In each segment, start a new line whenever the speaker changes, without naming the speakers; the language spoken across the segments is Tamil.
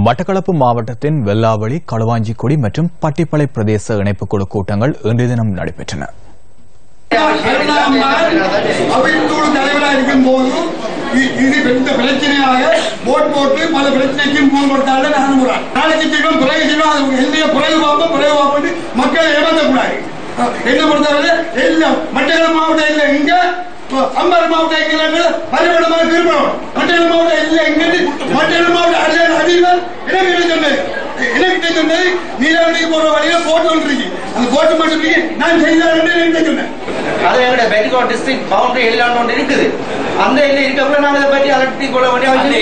மட்டக்களப்பு மாவட்டத்தின் வெல்லாவளி களுவாஞ்சிக்குடி மற்றும் பட்டிப்பளை பிரதேச இணைப்புக் குழு கூட்டங்கள் இன்றைய தினம் நடைபெற்றன
அவைத்தோடு தலைவராக இருக்கும் போது இ- இது பெரிய பிரச்சனையாக போட் போட்டு பல பிரச்சனைக்கும் போன் கொடுத்தாலும் நான் அனுப்புறேன் நாளைக்கு செய்வோம் பிறகு செய்வோம் அது எல்லைய பிறகு பார்ப்போம் பிறகு பார்ப்போம் மக்களை ஏமாற்றக்கூடாது அஹ் என்ன பொறுத்தவரை எல்லாம் மட்டக்களப்பு மாவட்டம் இல்லை இங்க அம்பர் மாவட்டம் எங்க பரிமாணமாக திருப்பணம் மட்டக்களப்பு மாவட்டம் இல்லை எங்க மட்டக்களப்பு மாவட்டம் அரசியல் அதிபர் எனக்கு என்ன சொன்னது எனக்கு சொன்னது நீலவணிக்கு போற வழியில போட்டு வந்துருக்கு அந்த போட்டு மட்டும் இருக்கு. நான் செய்தால் எனக்கு சொன்னேன்
அது எங்களோட பெட்டிகோட் டிஸ்ட்ரிக்ட் பவுண்டரி எல்லாம் ஒன்று இருக்குது அந்த எல்லை இருக்கப்ப நான் இதை பற்றி அலட்டி கொள்ள வேண்டிய அவசியம்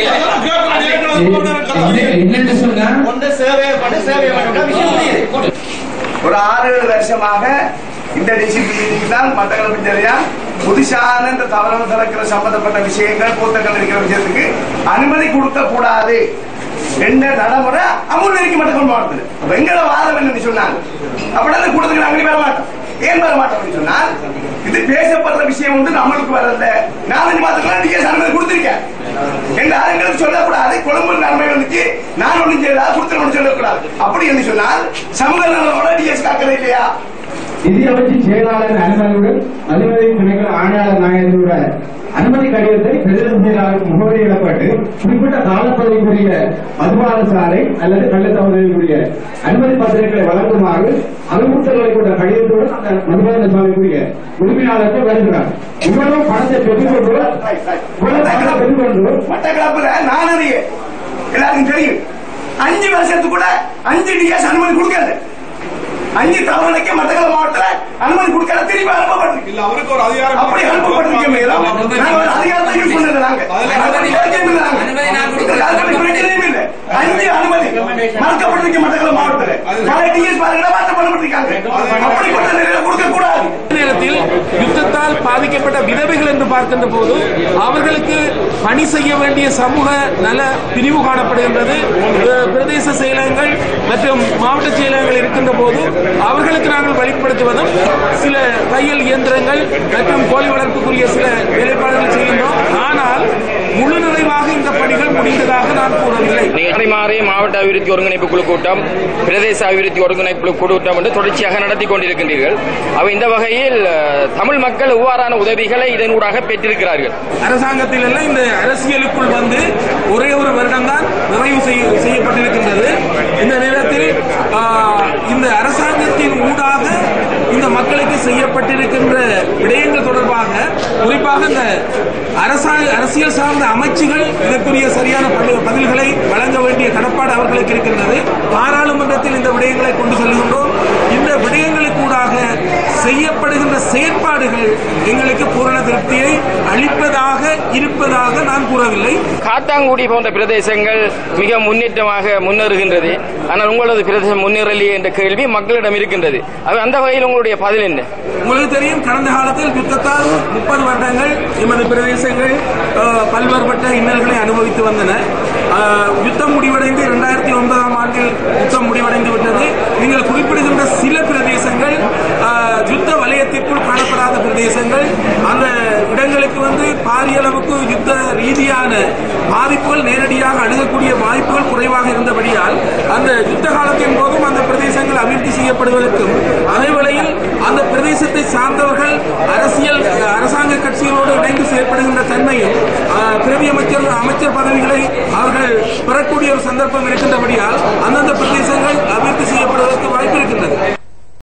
இல்லை.
என்னன்னு சொல்லுங்க
ஒன்று சேவை பண்ணி சேவை பண்ணி விஷயம் முடியுது
ஒரு ஆறு ஏழு வருஷமாக இந்த டிசிப்ளினுக்கு தான் மட்டக்களப்பு சரியா புதுசான இந்த தவறான திறக்கிற சம்பந்தப்பட்ட விஷயங்கள் கூட்டங்கள் இருக்கிற விஷயத்துக்கு அனுமதி கொடுக்க கூடாது என்ற நடைமுறை அமுல் இருக்கு மட்டக்களப்பு மாவட்டத்தில் அப்ப எங்களோட வாதம் என்னன்னு சொன்னாங்க அப்படின்னா கூட்டத்துக்கு நாங்களே வர மாட்டோம் ஏன் வர மாட்டோம் அப்படின்னு சொன்னால் இது பேசப்படுற விஷயம் வந்து நம்மளுக்கு வரல நாலஞ்சு மாதத்துக்கு டிஎஸ் அனுமதி கொடுத்திருக்கேன் எங்க ஆளுங்களுக்கு சொல்லக்கூடாது கொழும்பு நன்மை வந்துச்சு நான் ஒண்ணும் செய்யல கொடுத்து சொல்லக்கூடாது அப்படி என்று சொன்னால் சமூக நலனோட டிஎஸ் காக்கல இல்லையா
நிதியமைச்சு செயலாளர் அனுமதியுடன் அதிபதி துணைகள் ஆணையாளர் நாயகர்களோட அனுமதி கடிதத்தை பிரதேச செயலாளருக்கு முகவரியிடப்பட்டு குறிப்பிட்ட காலப்பகுதிக்குரிய மதுபான சாலை அல்லது கள்ளத்தவர்களுக்குரிய அனுமதி பத்திரங்களை வழங்குமாறு அறிவுறுத்தல்களை கொண்ட கடிதத்துடன் அந்த மதுபான சாலைக்குரிய உரிமையாளர்கள் வருகிறார் இவ்வளவு பணத்தை பெற்றுக்கொண்டு இவ்வளவு பணத்தை பெற்றுக்கொண்டு
மட்டக்களப்புல நான் அறிய எல்லாருக்கும் தெரியும் அஞ்சு வருஷத்துக்கு கூட அஞ்சு டிஎஸ் அனுமதி கொடுக்கல அஞ்சு தவணைக்கு மட்டக்களப்பு மாவட்டத்துல அனுமதி கொடுக்கல திருப்பி அனுப்பப்பட்டிருக்கு
இல்ல அவருக்கு ஒரு அதிகாரம்
அப்படி அனுப்பப்பட்டிருக்க மேலும் நாங்க ஒரு அதிகாரத்தை யூஸ் பண்ணது நாங்க அனுமதி கேட்கவே இல்லை நாங்க. இந்த காலத்துல பிரச்சனையும் இல்லை அஞ்சு அனுமதி மறுக்கப்பட்டிருக்க மட்டக்களப்பு மாவட்டத்துல பல டிஎஸ் பாருங்க மாற்றம் பண்ணப்பட்டிருக்காங்க அப்படிப்பட்ட நிலையில கொடுக்க கூடாது
நேரத்தில் யுத்தத்தால் பாதிக்கப்பட்ட விதவைகள் என்று பார்க்கின்ற போது அவர்களுக்கு பணி செய்ய வேண்டிய சமூக நல பிரிவு காணப்படுகின்றது அஹ் பிரதேச செயலகங்கள் மற்றும் மாவட்ட செயலகங்கள் இருக்கின்ற போது அவர்களுக்கு நாங்கள் வெளிப்படுத்துவதும் சில தையல் இயந்திரங்கள் மற்றும் கோழி வளர்ப்புக்குரிய சில வேலைப்பாடுகள் செய்கின்றோம் ஆனால் முழு நிறைவாக இந்த பணிகள் முடிந்ததாக நான் கூறவில்லை
நேற்று மாறி மாவட்ட அபிவிருத்தி ஒருங்கிணைப்பு குழு கூட்டம் பிரதேச அபிவிருத்தி ஒருங்கிணைப்பு குழு கூட்டம் என்று தொடர்ச்சியாக நடத்தி கொண்டிருக்கின்றீர்கள் அவை இந்த வகையில் அஹ், தமிழ் மக்கள் எவ்வாறான உதவிகளை இதனூடாக பெற்றிருக்கிறார்கள்
அரசாங்கத்தில் எல்லாம் இந்த அரசியலுக்குள் வந்து ஒரே ஒரு வருடம்தான் நிறைவு செய்ய- செய்யப்பட்டிருக்கின்றது இந்த நேரத்தில் ஆ, இந்த அரசாங்கத்தின் ஊடாக இந்த மக்களுக்கு செய்யப்பட்டிருக்கின்ற விடயங்கள் தொடர்பாக குறிப்பாக இந்த அரசாங்க அரசியல் சார்ந்த அமைச்சுகள் இதற்குரிய சரியான பதில்- பதில்களை வழங்க வேண்டிய கடப்பாடு அவர்களுக்கு இருக்கின்றது பாராளுமன்றத்தில் இந்த விடயங்களை கொண்டு செல்கின்றோம் இந்த விடயங்களுக்கூடாக செய்யப்படுகின்ற செயற்பாடுகள் எங்களுக்கு பூரண திருப்தியை அளிப்பதாக இருப்பதாக நான் கூறவில்லை
காத்தாங்குடி போன்ற பிரதேசங்கள் மிக முன்னேற்றமாக முன்னேறுகின்றது ஆனால் உங்களது பிரதேசம் முன்னேறலையே என்ற கேள்வி மக்களிடம் இருக்கின்றது அது அந்த வகையில் உங்களுடைய பதில் என்ன
உங்களுக்கு தெரியும் கடந்த காலத்தில் யுத்தத்தால் முப்பது வருடங்கள் எமது பிரதேசங்கள் அஹ், பல்வேறுபட்ட இன்னல்களை அனுபவித்து வந்தன அஹ், யுத்தம் முடிவடைந்து இரண்டாயிரத்தி ஒன்பதாம் ஆண்டில் யுத்தம் முடிவடைந்து விட்டது நீங்கள் குறிப்பிடுகின்ற சில பிரதேசங்கள் அஹ், யுத்த வலயத்திற்குள் காணப்படாத பிரதேசங்கள் அந்த இடங்களுக்கு வந்து பாரிய அளவுக்கு யுத்த ரீதியான பாதிப்புகள் நேரடியாக அணுகக்கூடிய வாய்ப்புகள் குறைவாக இருந்தபடியால் அந்த யுத்த காலத்தின் போதும் அந்த பிரதேசங்கள் அபிவிருத்தி செய்யப்படுவதற்கும் அதே வேளையில் அந்த பிரதேசத்தை சார்ந்தவர்கள் அரசியல் அரசாங்க கட்சிகளோடு இணைந்து செயற்படுகின்ற தன்மையும் ஆஹ், பிரதி அமைச்சர் அமைச்சர் பதவிகளை அவர்கள் பெறக்கூடிய ஒரு சந்தர்ப்பம் இருக்கின்றபடியால் அந்தந்த பிரதேசங்கள்